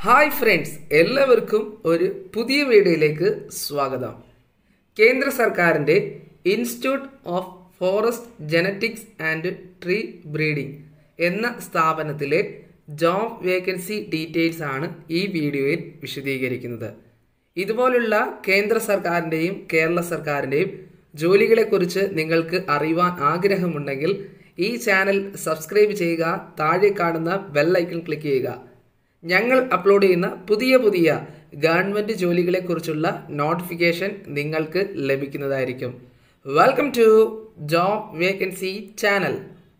hi friends എല്ലാവർക്കും ഒരു പുതിയ വീഡിയോയിലേക്ക് സ്വാഗതം കേന്ദ്ര സർക്കാരിൻ്റെ institute of forest genetics and tree breeding എന്ന സ്ഥാപനത്തിലെ ജോബ് വേക്കൻസി ഡീറ്റെയിൽസ് ആണ് ഈ വീഡിയോയിൽ വിശദീകരിക്കുന്നത് ഇതുപോലുള്ള കേന്ദ്ര സർക്കാരിൻ്റെയും കേരള സർക്കാരിൻ്റെയും ജോലികളെക്കുറിച്ച് നിങ്ങൾക്ക് അറിയുവാൻ ആഗ്രഹമുണ്ടെങ്കിൽ ഈ ചാനൽ സബ്സ്ക്രൈബ് ചെയ്യുക താഴെ കാണുന്ന ബെല്ലൈക്കൺ ക്ലിക്ക് ചെയ്യുക ഞങ്ങൾ അപ്ലോഡ് ചെയ്യുന്ന പുതിയ പുതിയ ഗവൺമെൻറ് ജോലികളെക്കുറിച്ചുള്ള നോട്ടിഫിക്കേഷൻ നിങ്ങൾക്ക് ലഭിക്കുന്നതായിരിക്കും welcome to job vacancy channel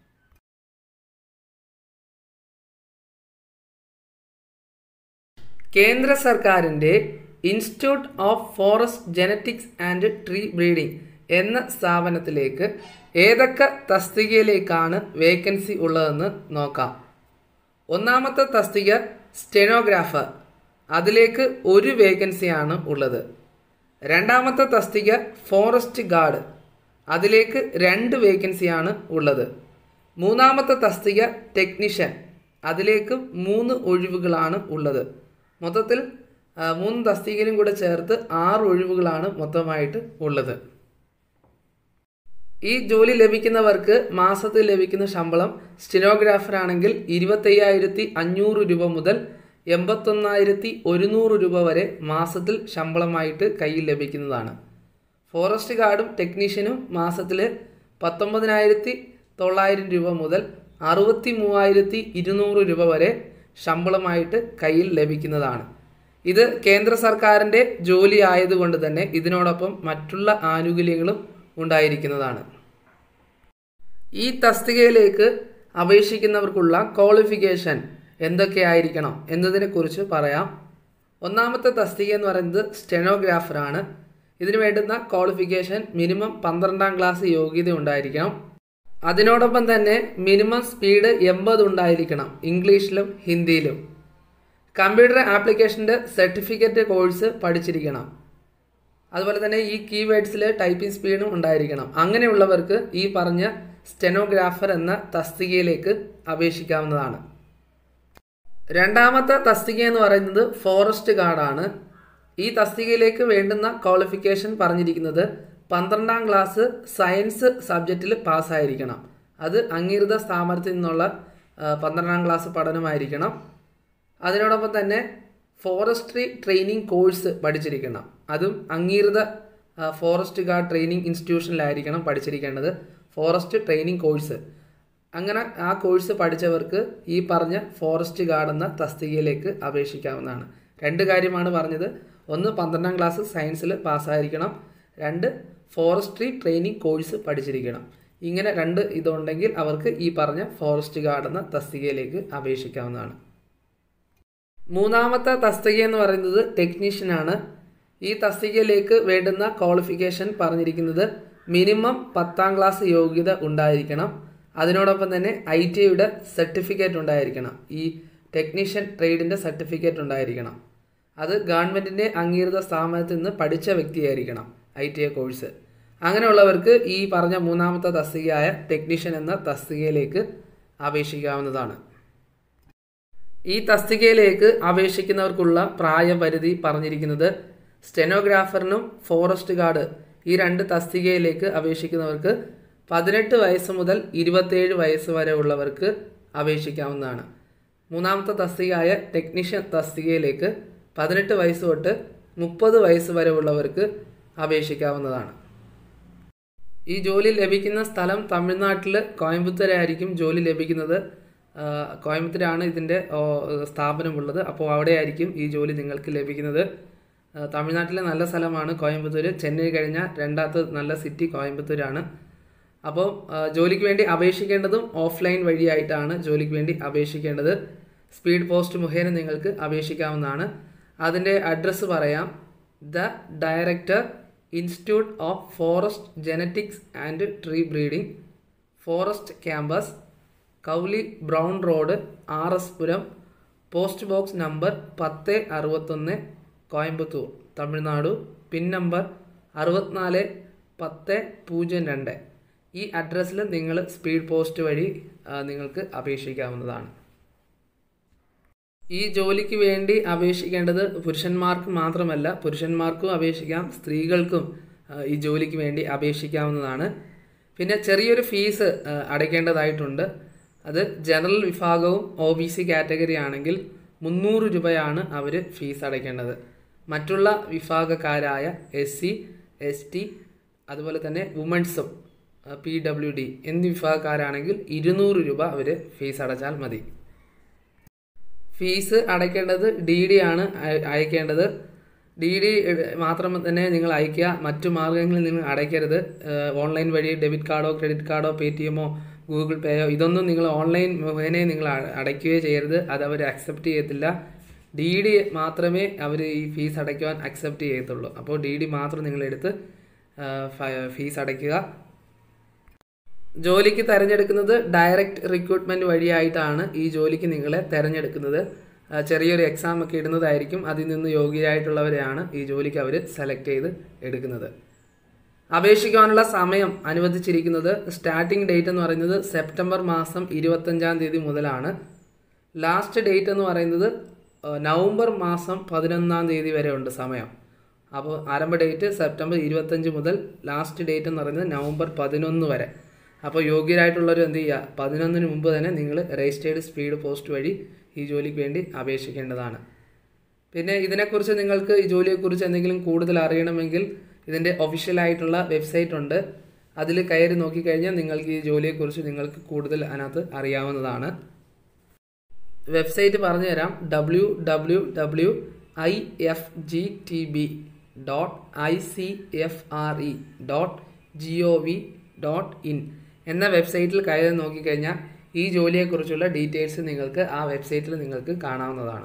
കേന്ദ്ര സർക്കാരിൻ്റെ institute of forest genetics and tree breeding എന്ന സ്ഥാപനത്തിലേക്ക് ഏതൊക്കെ തസ്തികയിലേക്കാണ് വേക്കൻസി ഉള്ളതെന്ന് നോക്കാം ഒന്നാമത്തെ തസ്തിക സ്റ്റെനോഗ്രാഫർ അതിലേക്ക് ഒരു വേക്കൻസിയാണ് ഉള്ളത് രണ്ടാമത്തെ തസ്തിക ഫോറസ്റ്റ് ഗാർഡ് അതിലേക്ക് രണ്ട് വേക്കൻസിയാണ് ഉള്ളത് മൂന്നാമത്തെ തസ്തിക ടെക്നീഷ്യൻ അതിലേക്ക് മൂന്ന് ഒഴിവുകളാണ് ഉള്ളത് മൊത്തത്തിൽ ആ, മൂന്ന് തസ്തികയിലും കൂടെ ചേർത്ത് ആറ് ഒഴിവുകളാണ് മൊത്തമായിട്ട് ഉള്ളത് ഈ ജോലി ലഭിക്കുന്നവർക്ക് മാസത്തിൽ ലഭിക്കുന്ന ശമ്പളം സ്റ്റിനോഗ്രാഫർ ആണെങ്കിൽ ഇരുപത്തയ്യായിരത്തി അഞ്ഞൂറ് രൂപ മുതൽ എൺപത്തൊന്നായിരത്തി ഒരുന്നൂറ് രൂപ വരെ മാസത്തിൽ ശമ്പളമായിട്ട് കയ്യിൽ ലഭിക്കുന്നതാണ് ഫോറസ്റ്റ് ഗാർഡും ടെക്നീഷ്യനും മാസത്തിൽ പത്തൊമ്പതിനായിരത്തി തൊള്ളായിരം രൂപ മുതൽ അറുപത്തി മൂവായിരത്തി ഇരുന്നൂറ് രൂപ വരെ ശമ്പളമായിട്ട് കയ്യിൽ ലഭിക്കുന്നതാണ് ഇത് കേന്ദ്ര സർക്കാരിൻ്റെ ജോലി ആയതുകൊണ്ട് തന്നെ ഇതിനോടൊപ്പം മറ്റുള്ള ആനുകൂല്യങ്ങളും ഉണ്ടായിരിക്കുന്നതാണ് ഈ തസ്തികയിലേക്ക് അപേക്ഷിക്കുന്നവർക്കുള്ള ക്വാളിഫിക്കേഷൻ എന്തൊക്കെയായിരിക്കണം എന്നതിനെക്കുറിച്ച് പറയാം ഒന്നാമത്തെ തസ്തിക എന്ന് പറയുന്നത് സ്റ്റെനോഗ്രാഫറാണ് ഇതിന് വേണ്ടുന്ന ക്വാളിഫിക്കേഷൻ മിനിമം പന്ത്രണ്ടാം ക്ലാസ് യോഗ്യത ഉണ്ടായിരിക്കണം അതിനോടൊപ്പം തന്നെ മിനിമം സ്പീഡ് എൺപത് ഉണ്ടായിരിക്കണം ഇംഗ്ലീഷിലും ഹിന്ദിയിലും കമ്പ്യൂട്ടർ ആപ്ലിക്കേഷൻ്റെ സർട്ടിഫിക്കറ്റ് കോഴ്സ് പഠിച്ചിരിക്കണം അതുപോലെ തന്നെ ഈ കീവേഡ്സിൽ ടൈപ്പിംഗ് സ്പീഡും ഉണ്ടായിരിക്കണം അങ്ങനെയുള്ളവർക്ക് ഈ പറഞ്ഞ സ്റ്റെനോഗ്രാഫർ എന്ന തസ്തികയിലേക്ക് അപേക്ഷിക്കാവുന്നതാണ് രണ്ടാമത്തെ തസ്തിക എന്ന് പറയുന്നത് ഫോറസ്റ്റ് ഗാർഡാണ് ഈ തസ്തികയിലേക്ക് വേണ്ടുന്ന ക്വാളിഫിക്കേഷൻ പറഞ്ഞിരിക്കുന്നത് പന്ത്രണ്ടാം ക്ലാസ് സയൻസ് സബ്ജക്റ്റിൽ പാസ്സായിരിക്കണം അത് അംഗീകൃത സ്ഥാപനത്തിൽ നിന്നുള്ള ആ, പന്ത്രണ്ടാം ക്ലാസ് പഠനമായിരിക്കണം അതിനോടൊപ്പം തന്നെ ഫോറസ്ട്രി ട്രെയിനിങ് കോഴ്സ് പഠിച്ചിരിക്കണം അതും അംഗീകൃത ആ, ഫോറസ്റ്റ് ഗാർഡ് ട്രെയിനിങ് ഇൻസ്റ്റിറ്റ്യൂഷനിലായിരിക്കണം പഠിച്ചിരിക്കേണ്ടത് ഫോറസ്റ്റ് ട്രെയിനിങ് കോഴ്സ് അങ്ങനെ ആ കോഴ്സ് പഠിച്ചവർക്ക് ഈ പറഞ്ഞ ഫോറസ്റ്റ് ഗാർഡ് എന്ന തസ്തികയിലേക്ക് അപേക്ഷിക്കാവുന്നതാണ് രണ്ട് കാര്യമാണ് പറഞ്ഞത് ഒന്ന് പന്ത്രണ്ടാം ക്ലാസ് സയൻസിൽ പാസ്സായിരിക്കണം രണ്ട് ഫോറസ്ട്രി ട്രെയിനിങ് കോഴ്സ് പഠിച്ചിരിക്കണം ഇങ്ങനെ രണ്ട് ഇതുണ്ടെങ്കിൽ അവർക്ക് ഈ പറഞ്ഞ ഫോറസ്റ്റ് ഗാർഡ് എന്ന തസ്തികയിലേക്ക് അപേക്ഷിക്കാവുന്നതാണ് മൂന്നാമത്തെ തസ്തിക എന്ന് പറയുന്നത് ടെക്നീഷ്യനാണ് ഈ തസ്തികയിലേക്ക് വേണ്ടുന്ന ക്വാളിഫിക്കേഷൻ പറഞ്ഞിരിക്കുന്നത് മിനിമം പത്താം ക്ലാസ് യോഗ്യത ഉണ്ടായിരിക്കണം അതിനോടൊപ്പം തന്നെ ഐ ടി ഐയുടെ സർട്ടിഫിക്കറ്റ് ഉണ്ടായിരിക്കണം ഈ ടെക്നീഷ്യൻ ട്രേഡിൻ്റെ സർട്ടിഫിക്കറ്റ് ഉണ്ടായിരിക്കണം അത് ഗവൺമെൻറ്റിൻ്റെ അംഗീകൃത സ്ഥാപനത്തിൽ നിന്ന് പഠിച്ച വ്യക്തിയായിരിക്കണം ഐ ടി ഐ കോഴ്സ് അങ്ങനെയുള്ളവർക്ക് ഈ പറഞ്ഞ മൂന്നാമത്തെ തസ്തികയായ ടെക്നീഷ്യൻ എന്ന തസ്തികയിലേക്ക് അപേക്ഷിക്കാവുന്നതാണ് ഈ തസ്തികയിലേക്ക് അപേക്ഷിക്കുന്നവർക്കുള്ള പ്രായപരിധി പറഞ്ഞിരിക്കുന്നത് സ്റ്റെനോഗ്രാഫറിനും ഫോറസ്റ്റ് ഗാർഡ് ഈ രണ്ട് തസ്തികയിലേക്ക് അപേക്ഷിക്കുന്നവർക്ക് പതിനെട്ട് വയസ്സ് മുതൽ ഇരുപത്തേഴ് വയസ്സ് വരെ ഉള്ളവർക്ക് അപേക്ഷിക്കാവുന്നതാണ് മൂന്നാമത്തെ തസ്തികയായ ടെക്നീഷ്യൻ തസ്തികയിലേക്ക് പതിനെട്ട് വയസ്സ് തൊട്ട് മുപ്പത് വയസ്സ് വരെ ഉള്ളവർക്ക് അപേക്ഷിക്കാവുന്നതാണ് ഈ ജോലി ലഭിക്കുന്ന സ്ഥലം തമിഴ്നാട്ടിൽ കോയമ്പത്തൂരായിരിക്കും ജോലി ലഭിക്കുന്നത് ആ, കോയമ്പത്തൂരാണ് ഇതിൻ്റെ ഓ, സ്ഥാപനമുള്ളത് അപ്പോൾ അവിടെയായിരിക്കും ഈ ജോലി നിങ്ങൾക്ക് ലഭിക്കുന്നത് ആ, തമിഴ്നാട്ടിലെ നല്ല സ്ഥലമാണ് കോയമ്പത്തൂർ ചെന്നൈ കഴിഞ്ഞ രണ്ടാമത്തെ നല്ല സിറ്റി കോയമ്പത്തൂരാണ് അപ്പോൾ ആ, ജോലിക്ക് വേണ്ടി അപേക്ഷിക്കേണ്ടതും ഓഫ്ലൈൻ വഴിയായിട്ടാണ് ജോലിക്ക് വേണ്ടി അപേക്ഷിക്കേണ്ടത് സ്പീഡ് പോസ്റ്റ് മുഖേന നിങ്ങൾക്ക് അപേക്ഷിക്കാവുന്നതാണ് അതിൻ്റെ അഡ്രസ്സ് പറയാം the director institute of forest genetics and tree breeding forest campus Cowley Brown Road R S Puram post box number പത്ത് അറുപത്തൊന്ന് കോയമ്പത്തൂർ തമിഴ്നാട് പിൻ നമ്പർ അറുപത്തിനാല് പത്ത് പൂജ്യം രണ്ട് ഈ അഡ്രസ്സിൽ നിങ്ങൾ സ്പീഡ് പോസ്റ്റ് വഴി ആ, നിങ്ങൾക്ക് അപേക്ഷിക്കാവുന്നതാണ് ഈ ജോലിക്ക് വേണ്ടി അപേക്ഷിക്കേണ്ടത് പുരുഷന്മാർക്ക് മാത്രമല്ല പുരുഷന്മാർക്കും അപേക്ഷിക്കാം സ്ത്രീകൾക്കും ആ, ഈ ജോലിക്ക് വേണ്ടി അപേക്ഷിക്കാവുന്നതാണ് പിന്നെ ചെറിയൊരു ഫീസ് ആ, അടയ്ക്കേണ്ടതായിട്ടുണ്ട് അത് ജനറൽ വിഭാഗവും ഒ ബി സി കാറ്റഗറി ആണെങ്കിൽ മുന്നൂറ് രൂപയാണ് അവർ ഫീസ് അടയ്ക്കേണ്ടത് മറ്റുള്ള വിഭാഗക്കാരായ എസ് സി എസ് ടി അതുപോലെ തന്നെ വുമൻസും പി ഡബ്ല്യു ഡി എന്നീ വിഭാഗക്കാരാണെങ്കിൽ ഇരുന്നൂറ് രൂപ അവർ ഫീസ് അടച്ചാൽ മതി ഫീസ് അടയ്ക്കേണ്ടത് ഡി ഡി ആണ് അയ- അയക്കേണ്ടത് ഡി ഡി മാത്രം തന്നെ നിങ്ങൾ അയക്കുക മറ്റു മാർഗ്ഗങ്ങളിൽ നിങ്ങൾ അടയ്ക്കരുത് ഏഹ് ഓൺലൈൻ വഴി ഡെബിറ്റ് കാർഡോ ക്രെഡിറ്റ് കാർഡോ പേ ടി എമ്മോ ഗൂഗിൾ പേയോ ഇതൊന്നും നിങ്ങൾ ഓൺലൈൻ മുഖേന നിങ്ങൾ അ- അടയ്ക്കുകയോ ചെയ്യരുത് അത് അവർ അക്സെപ്റ്റ് ചെയ്യത്തില്ല ഡി ഡി മാത്രമേ അവർ ഈ ഫീസ് അടയ്ക്കുവാൻ അക്സെപ്റ്റ് ചെയ്യത്തുള്ളൂ അപ്പോൾ ഡി ഡി മാത്രം നിങ്ങളെടുത്ത് ഏഹ് ഫ- ഫീസ് അടയ്ക്കുക ജോലിക്ക് തിരഞ്ഞെടുക്കുന്നത് ഡയറക്റ്റ് റിക്രൂട്ട്മെന്റ് വഴിയായിട്ടാണ് ഈ ജോലിക്ക് നിങ്ങളെ തിരഞ്ഞെടുക്കുന്നത് ആ, ചെറിയൊരു എക്സാം ഒക്കെ ഇടുന്നതായിരിക്കും അതിൽ നിന്ന് യോഗ്യരായിട്ടുള്ളവരെയാണ് ഈ ജോലിക്ക് അവർ സെലക്ട് ചെയ്ത് എടുക്കുന്നത് അപേക്ഷിക്കാനുള്ള സമയം അനുവദിച്ചിരിക്കുന്നത് സ്റ്റാർട്ടിംഗ് ഡേറ്റ് എന്ന് പറയുന്നത് സെപ്റ്റംബർ മാസം ഇരുപത്തഞ്ചാം തീയതി മുതലാണ് ലാസ്റ്റ് ഡേറ്റ് എന്ന് പറയുന്നത് ആ, നവംബർ മാസം പതിനൊന്നാം തീയതി വരെ ഉണ്ട് സമയം അപ്പോൾ ആരംഭ ഡേറ്റ് സെപ്റ്റംബർ ഇരുപത്തഞ്ച് മുതൽ ലാസ്റ്റ് ഡേറ്റ് എന്ന് പറയുന്നത് നവംബർ പതിനൊന്ന് വരെ അപ്പോൾ യോഗ്യരായിട്ടുള്ളവർ എന്ത് ചെയ്യുക പതിനൊന്നിന് മുമ്പ് തന്നെ നിങ്ങൾ രജിസ്റ്റേർഡ് സ്പീഡ് പോസ്റ്റ് വഴി ഈ ജോലിക്ക് വേണ്ടി അപേക്ഷിക്കേണ്ടതാണ് പിന്നെ ഇതിനെക്കുറിച്ച് നിങ്ങൾക്ക് ഈ ജോലിയെക്കുറിച്ച് എന്തെങ്കിലും കൂടുതൽ അറിയണമെങ്കിൽ ഇതിൻ്റെ ഒഫീഷ്യലായിട്ടുള്ള വെബ്സൈറ്റ് ഉണ്ട് അതിൽ കയറി നോക്കിക്കഴിഞ്ഞാൽ നിങ്ങൾക്ക് ഈ ജോലിയെക്കുറിച്ച് നിങ്ങൾക്ക് കൂടുതൽ അതിനകത്ത് അറിയാവുന്നതാണ് വെബ്സൈറ്റ് പറഞ്ഞുതരാം W W W I F G T B dot I C F R E dot G O V dot in എന്ന വെബ്സൈറ്റിൽ കയറി നോക്കിക്കഴിഞ്ഞാൽ ഈ ജോലിയെക്കുറിച്ചുള്ള ഡീറ്റെയിൽസ് നിങ്ങൾക്ക് ആ വെബ്സൈറ്റിൽ നിങ്ങൾക്ക് കാണാവുന്നതാണ്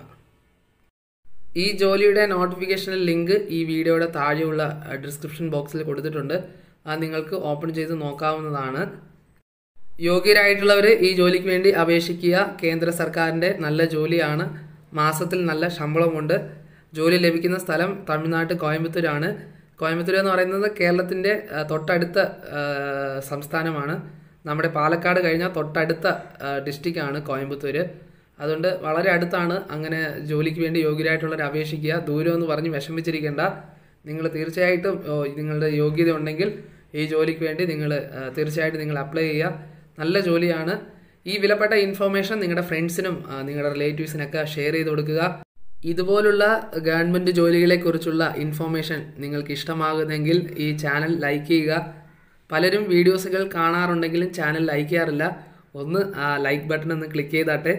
ഈ ജോലിയുടെ നോട്ടിഫിക്കേഷനിൽ ലിങ്ക് ഈ വീഡിയോയുടെ താഴെയുള്ള ഡിസ്ക്രിപ്ഷൻ ബോക്സിൽ കൊടുത്തിട്ടുണ്ട് അത് നിങ്ങൾക്ക് ഓപ്പൺ ചെയ്ത് നോക്കാവുന്നതാണ് യോഗ്യരായിട്ടുള്ളവർ ഈ ജോലിക്ക് വേണ്ടി അപേക്ഷിക്കുക കേന്ദ്ര സർക്കാരിൻ്റെ നല്ല ജോലിയാണ് മാസത്തിൽ നല്ല ശമ്പളമുണ്ട് ജോലി ലഭിക്കുന്ന സ്ഥലം തമിഴ്നാട്ട് കോയമ്പത്തൂരാണ് കോയമ്പത്തൂർ എന്ന് പറയുന്നത് കേരളത്തിൻ്റെ ആ, തൊട്ടടുത്ത ആ, സംസ്ഥാനമാണ് നമ്മുടെ പാലക്കാട് കഴിഞ്ഞാൽ തൊട്ടടുത്ത ഡിസ്ട്രിക്റ്റാണ് കോയമ്പത്തൂർ അതുകൊണ്ട് വളരെ അടുത്താണ് അങ്ങനെ ജോലിക്ക് വേണ്ടി യോഗ്യരായിട്ടുള്ളവർ അപേക്ഷിക്കുക ദൂരം എന്ന് പറഞ്ഞ് വിഷമിച്ചിരിക്കേണ്ട നിങ്ങൾ തീർച്ചയായിട്ടും ഓ, നിങ്ങളുടെ യോഗ്യത ഉണ്ടെങ്കിൽ ഈ ജോലിക്ക് വേണ്ടി നിങ്ങൾ തീർച്ചയായിട്ടും നിങ്ങൾ അപ്ലൈ ചെയ്യുക നല്ല ജോലിയാണ് ഈ വിലപ്പെട്ട ഇൻഫർമേഷൻ നിങ്ങളുടെ ഫ്രണ്ട്സിനും ആ, നിങ്ങളുടെ റിലേറ്റീവ്സിനൊക്കെ ഷെയർ ചെയ്ത് കൊടുക്കുക ഇതുപോലുള്ള ഗവൺമെൻറ് ജോലികളെക്കുറിച്ചുള്ള ഇൻഫർമേഷൻ നിങ്ങൾക്ക് ഇഷ്ടമാകുന്നെങ്കിൽ ഈ ചാനൽ ലൈക്ക് ചെയ്യുക പലരും വീഡിയോസുകൾ കാണാറുണ്ടെങ്കിലും ചാനൽ ലൈക്ക് ചെയ്യാറില്ല ഒന്ന് ആ ലൈക്ക് ബട്ടൺ ഒന്ന് ക്ലിക്ക് ചെയ്താട്ടെ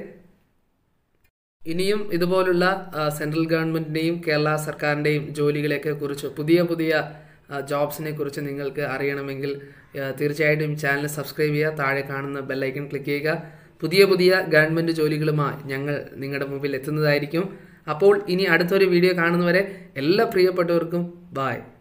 ഇനിയും ഇതുപോലുള്ള ആ, സെൻട്രൽ ഗവൺമെൻറ്റിൻ്റെയും കേരള സർക്കാരിൻ്റെയും ജോലികളെയൊക്കെ കുറിച്ച് പുതിയ പുതിയ ആ, ജോബ്സിനെ കുറിച്ച് നിങ്ങൾക്ക് അറിയണമെങ്കിൽ ആ, തീർച്ചയായിട്ടും ചാനൽ സബ്സ്ക്രൈബ് ചെയ്യുക താഴെ കാണുന്ന ബെല്ലൈക്കൺ ക്ലിക്ക് ചെയ്യുക പുതിയ പുതിയ ഗവൺമെൻറ് ജോലികളുമായി ഞങ്ങൾ നിങ്ങളുടെ മുമ്പിൽ എത്തുന്നതായിരിക്കും അപ്പോൾ ഇനി അടുത്തൊരു വീഡിയോ കാണുന്നവരെ എല്ലാ പ്രിയപ്പെട്ടവർക്കും ബായ്